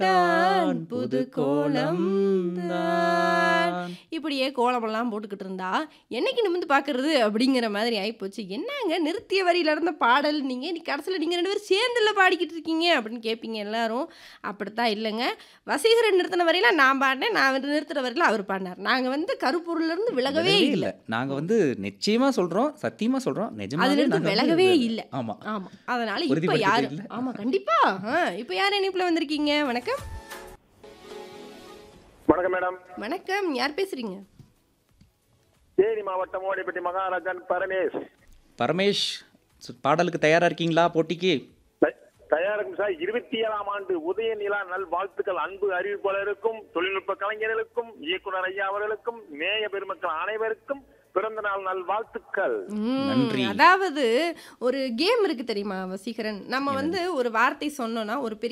தான் புது கோலம் தான் தான். இப்படியே கோலமெல்லாம் போட்டுக்கிட்டு இருந்தா என்னைக்கு நிமிந்து பார்க்கறது அப்படிங்கிற மாதிரி ஆயிப்போச்சு என்னங்க நிறுத்திய வரியில இருந்த பாடல் நீங்க நீ கடைசியில் நீங்க ரெண்டு பேரும் சேர்ந்துல பாடிக்கிட்டு இருக்கீங்க அப்படின்னு கேட்பீங்க எல்லாரும் அப்படித்தான் இல்லைங்க வசீகரன் நிறுத்தின வரையில நான் பாடினேன் நான் வந்து நிறுத்துற வரையில அவர் பாடினார் நாங்க வந்து கருப்பொருள்ல இருந்து விலகவே விலகவே இல்லை இல்ல நாங்க வந்து நிச்சயமா சொல்றோம் சத்தியமா சொல்றோம் நிஜமாவே அதுல இருந்து நாங்க வந்து விலகவே விலகல. இல்லை ஆமா ஆமா அதனால இப்ப உறுதிப்படுத்திட்டு யாரு இல்ல? ஆமா கண்டிப்பா ஆ, இப்ப யார் இணைப்புல வந்திருக்கீங்க வணக்கம் வணக்கம் மேடம் வணக்கம் யார் பேசுறீங்க தேனி மாவட்டம் ஓடிப்பட்டி மகாராஜன் பரமேஷ் பரமேஷ் சு- பாடலுக்கு தயாரா இருக்கீங்களா போட்டிக்கு த- தயாரிக்கும் சார் இருபத்தி ஏழாம் ஆண்டு உதய நிலா நல் வாழ்த்துக்கள் அன்பு அறிவிப்பாளருக்கும் தொழில்நுட்ப கலைஞர்களுக்கும் இயக்குனர் ஐயா அவர்களுக்கும் நேய பெருமக்கள் அனைவருக்கும் பிறந்த நாள் நல் வாழ்த்துக்கள் ம், நன்றி. அதாவது ஒரு கேம் இருக்கு தெரியுமா வசீகரன் நம்ம வந்து ஒரு வார்த்தை சொன்னோம்னா ஒரு பெரிய